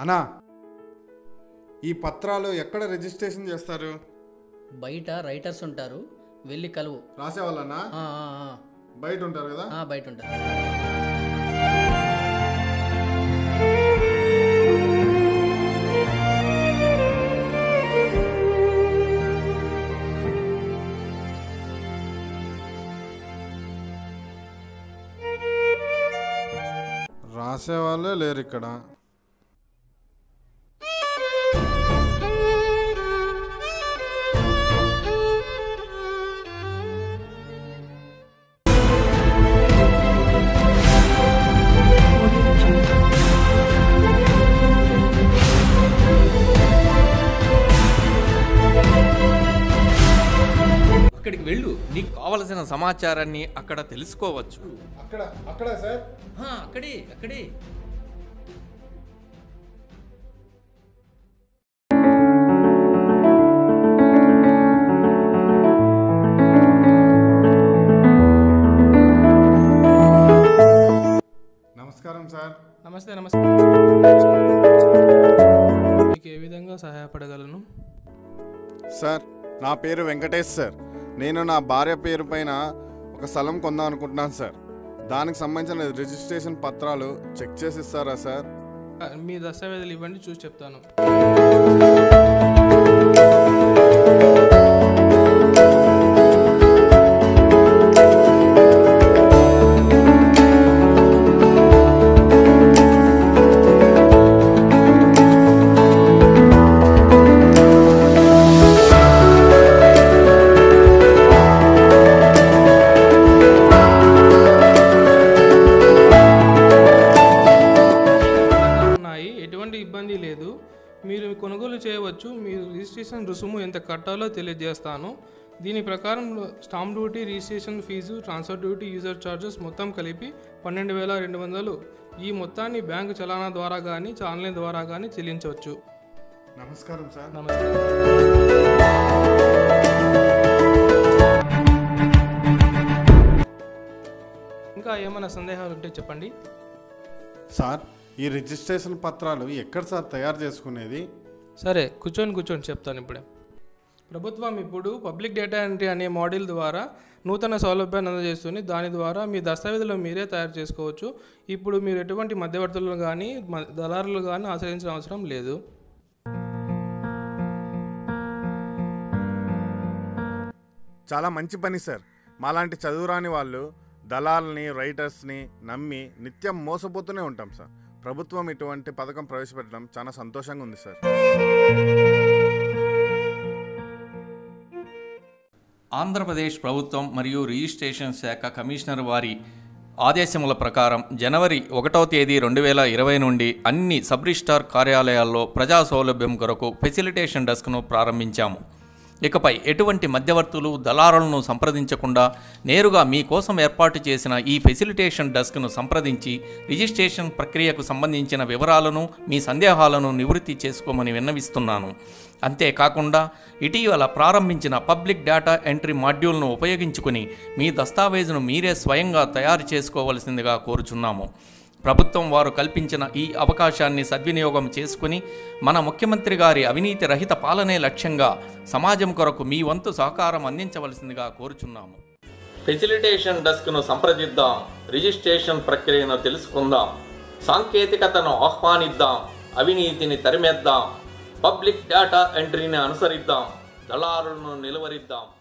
అన్నా ఈ పత్రాలు ఎక్కడ రిజిస్ట్రేషన్ చేస్తారు బయట రైటర్స్ ఉంటారు వెళ్ళి కలువు రాసేవాళ్ళన్నా ఆ, ఆ, ఆ. బయట ఉంటారు కదా ఆ, బయట ఉంటారు రాసేవాళ్ళే లేరు ఇక్కడ అక్కడికి వెళ్ళు నీకు కావలసిన సమాచారాన్ని అక్కడ తెలుసుకోవచ్చు అక్కడ అక్కడ సార్ ఆ, అక్కడే అక్కడే నమస్కారం సార్ నమస్తే నమస్తే మీకు ఏ విధంగా సహాయపడగలను సార్ నా పేరు వెంకటేష్ సార్ నేను నా భార్య పేరు పైన ఒక స్థలం కొందాం అనుకుంటున్నాను సార్ దానికి సంబంధించిన రిజిస్ట్రేషన్ పత్రాలు చెక్ చేసి ఇస్తారా సార్ ఆ, మీ దస్తావేజులు ఇవ్వండి చూసి చెప్తాను ఉన్నాయి ఎటువంటి ఇబ్బంది లేదు మీరు కొనుగోలు చేయవచ్చు మీరు రిజిస్ట్రేషన్ రుసుము ఎంత కట్టాలో తెలియజేస్తాను దీని ప్రకారం stamp duty registration fee transfer duty user charges మొత్తం కలిపి పన్నెండు వేల రెండు వందలు ఈ మొత్తాన్ని బ్యాంకు చలానా ద్వారా కానీ ఆన్లైన్ ద్వారా కానీ చెల్లించవచ్చు నమస్కారం సార్ నమస్తే ఇంకా ఏమైనా సందేహాలు ఉంటే చెప్పండి సార్ ఈ రిజిస్ట్రేషన్ పత్రాలు ఎక్కడ సార్ తయారు చేసుకునేది సరే కూర్చొని కూర్చొని చెప్తాను ఇప్పుడే ప్రభుత్వం ఇప్పుడు పబ్లిక్ డేటా ఎంట్రీ అనే మోడల్ ద్వారా నూతన సౌలభ్యాన్ని అందజేస్తుంది దాని ద్వారా మీ దస్తావేజులు మీరే తయారు చేసుకోవచ్చు ఇప్పుడు మీరు ఎటువంటి మధ్యవర్తులు కానీ మ- దళారులు కానీ ఆశ్రయించిన అవసరం లేదు చాలా మంచి పని సార్ మాలాంటి చదువురాని వాళ్ళు దళాలని రైటర్స్ని నమ్మి నిత్యం మోసపోతూనే ఉంటాం సార్ ప్రభుత్వం ఇటువంటి పథకం ప్రవేశపెట్టడం చాలా సంతోషంగా ఉంది సార్ ఆంధ్రప్రదేశ్ ప్రభుత్వం మరియు రిజిస్ట్రేషన్ శాఖ కమిషనర్ వారి ఆదేశముల ప్రకారం జనవరి ఒకటవ తేదీ రెండు వేల ఇరవై నుండి అన్ని సబ్ రిజిస్టార్ కార్యాలయాల్లో ప్రజా సౌలభ్యం కొరకు ఫెసిలిటేషన్ డెస్క్ను ప్రారంభించాము ఇకపై ఎటువంటి మధ్యవర్తులు దళారులను సంప్రదించకుండా నేరుగా మీకోసం ఏర్పాటు చేసిన ఈ ఫెసిలిటేషన్ డెస్క్ను సంప్రదించి రిజిస్ట్రేషన్ ప్రక్రియకు సంబంధించిన వివరాలను మీ సందేహాలను నివృత్తి చేసుకోమని విన్నవిస్తున్నాను అంతేకాకుండా ఇటీవల ప్రారంభించిన పబ్లిక్ డేటా ఎంట్రీ మాడ్యూల్ను ఉపయోగించుకుని మీ దస్తావేజును మీరే స్వయంగా తయారు చేసుకోవలసిందిగా కోరుచున్నాము ప్రభుత్వం వారు కల్పించిన ఈ అవకాశాన్ని సద్వినియోగం చేసుకుని మన ముఖ్యమంత్రి గారి అవినీతి రహిత పాలనే లక్ష్యంగా సమాజం కొరకు మీ వంతు సహకారం అందించవలసిందిగా కోరుచున్నాము ఫెసిలిటేషన్ డెస్క్ను సంప్రదిద్దాం రిజిస్ట్రేషన్ ప్రక్రియను తెలుసుకుందాం సాంకేతికతను ఆహ్వానిద్దాం అవినీతిని తరిమేద్దాం పబ్లిక్ డేటా ఎంట్రీని అనుసరిద్దాం దళారులను నిలువరిద్దాం